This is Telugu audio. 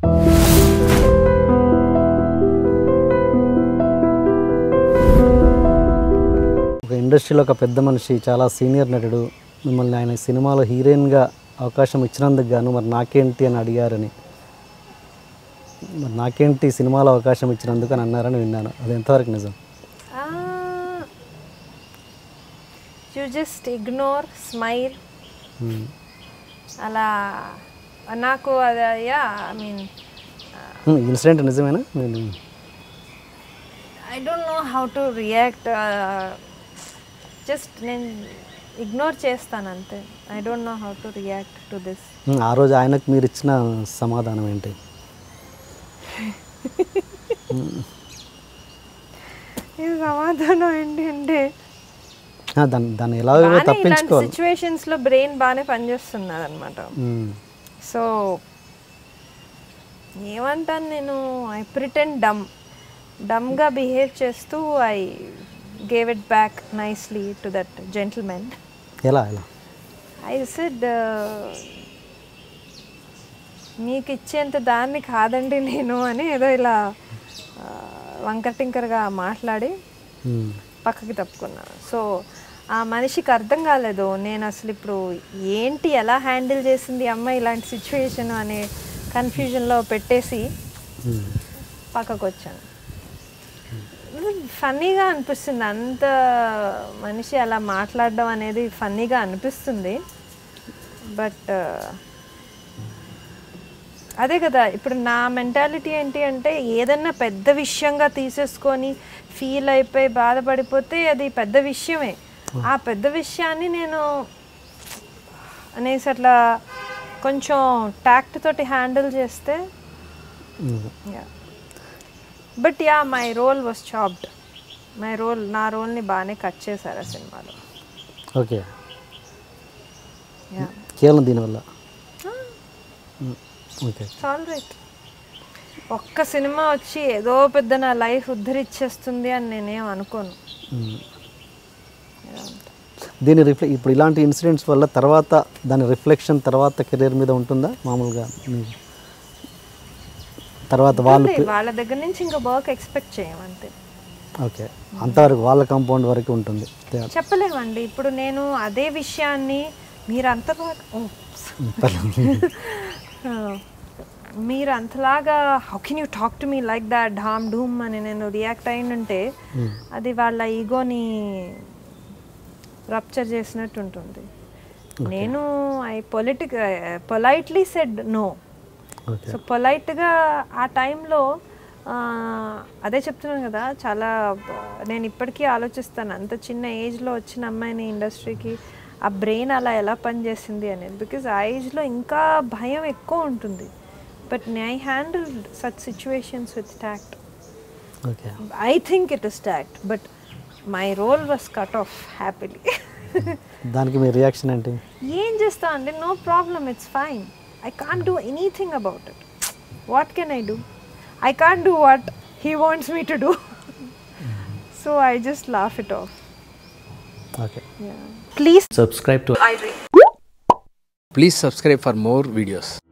ఒక ఇండస్ట్రీలో ఒక పెద్ద మనిషి చాలా సీనియర్ నటుడు మిమ్మల్ని ఆయన సినిమాలో హీరోయిన్గా అవకాశం ఇచ్చినందుకు గాను మరి నాకేంటి అని అడిగారని మరి నాకేంటి సినిమాలో అవకాశం ఇచ్చినందుకు అని అన్నారని విన్నాను అది ఎంతవరకు నిజం you just ignore smile hmm. అలా నాకు అది ya I mean hmm. Incident నిజమేనా నేను I don't know how to react just నేను ఇగ్నోర్ చేస్తాను అంతే I don't know how to react to this hmm. ఆ రోజు ఆయనకు మీరు ఇచ్చిన సమాధానం ఏంటి ఈ సమాధానం ఏంటి అంటే ఆ, దాన్ని దాన్ని ఎలాగో బాగానే ఇలాంటి తప్పించుకోవాలి సిచ్యువేషన్స్ లో బ్రెయిన్ బాగానే పనిచేస్తున్నది అనమాట మ్మ్. సో ఏమంటాను నేను ఐ ప్రిటెండ్ డమ్ డమ్గా బిహేవ్ చేస్తూ I gave it back nicely to that gentlemen ఎలా ఎలా ఐ సెడ్ మీకు ఇచ్చేంత దాన్ని కాదండి నేను అని ఏదో ఇలా ఆ, వంకర టింకరగా మాట్లాడి మ్మ్. పక్కకి తప్పుకున్నాను సో ఆ మనిషికి అర్థం కాలేదు నేను అసలు ఇప్పుడు ఏంటి ఎలా హ్యాండిల్ చేసింది అమ్మ ఇలాంటి సిచ్యువేషన్ అనే కన్ఫ్యూజన్లో పెట్టేసి మ్మ్. పక్కకు వచ్చాను ఫన్నీగా అనిపిస్తుంది అంత మనిషి అలా మాట్లాడడం అనేది ఫన్నీగా అనిపిస్తుంది బట్ అదే కదా ఇప్పుడు నా మెంటాలిటీ ఏంటి అంటే ఏదన్నా పెద్ద విషయంగా తీసేసుకొని ఫీల్ అయిపోయి బాధపడిపోతే అది పెద్ద విషయమే ఆ పెద్ద విషయాన్ని నేను అనేసి అట్లా కొంచెం ట్యాక్ట్ తోటి హ్యాండిల్ చేస్తే hmm. Ya but ya my role was chopped my role నా రోల్ని బాగానే కట్ చేశారు ఆ సినిమాలో ఓకే యా కేవలం దీనివల్ల మ్మ్. ఓకే ఆల్ రైట్ ఒక్క సినిమా వచ్చి ఏదో పెద్ద నా లైఫ్ ఉద్ధరిచ్చేస్తుంది అని నేనేం అనుకోను మ్మ్. Yeah. దీని రిఫ్లె ఇప్పుడు ఇలాంటి ఇన్సిడెంట్స్ వల్ల తర్వాత దాని రిఫ్లెక్షన్ తర్వాత కెరీర్ మీద ఉంటుందా మామూలుగా మీకు తర్వాత వాళ్ళు ఉంటుంది. వాళ్ళ దగ్గర నుంచి ఇంకా వర్క్ ఎక్స్పెక్ట్ చేయమంతే ఓకే అంతవరకు వాళ్ళ కాంపౌండ్ వరకు ఉంటుంది తే- చెప్పలేమండి ఇప్పుడు నేను అదే విషయాన్ని మీరు అంతలాగా ఓ, మీరు అంతలాగా how can you talk to me like that ఢామ్ ఢూమ్ అని నేను రియాక్ట్ అయినంటే అది వాళ్ళ ఈగోని రప్చర్ చేసినట్టు ఉంటుంది నేను I politic politely said no okay so పొలైట్గా ఆ టైంలో అదే చెప్తున్నాను కదా చాలా బ- నేను ఇప్పటికీ ఆలోచిస్తాను అంత చిన్న ఏజ్లో వచ్చిన అమ్మాయిని ఇండస్ట్రీకి ఆ బ్రెయిన్ అలా ఎలా పనిచేసింది అనేది బికాజ్ ఆ ఏజ్లో ఇంకా భయం ఎక్కువ ఉంటుంది but I handle such situations with tact okay I think it is tact but my role was cut off happily దానికి మీ రియాక్షన్ ఏంటి ఏం చేస్తా అండి no problem it's fine I can't do anything about it what can I do I can't do what he wants me to do so I just laugh it off okay please subscribe to Please subscribe for more videos.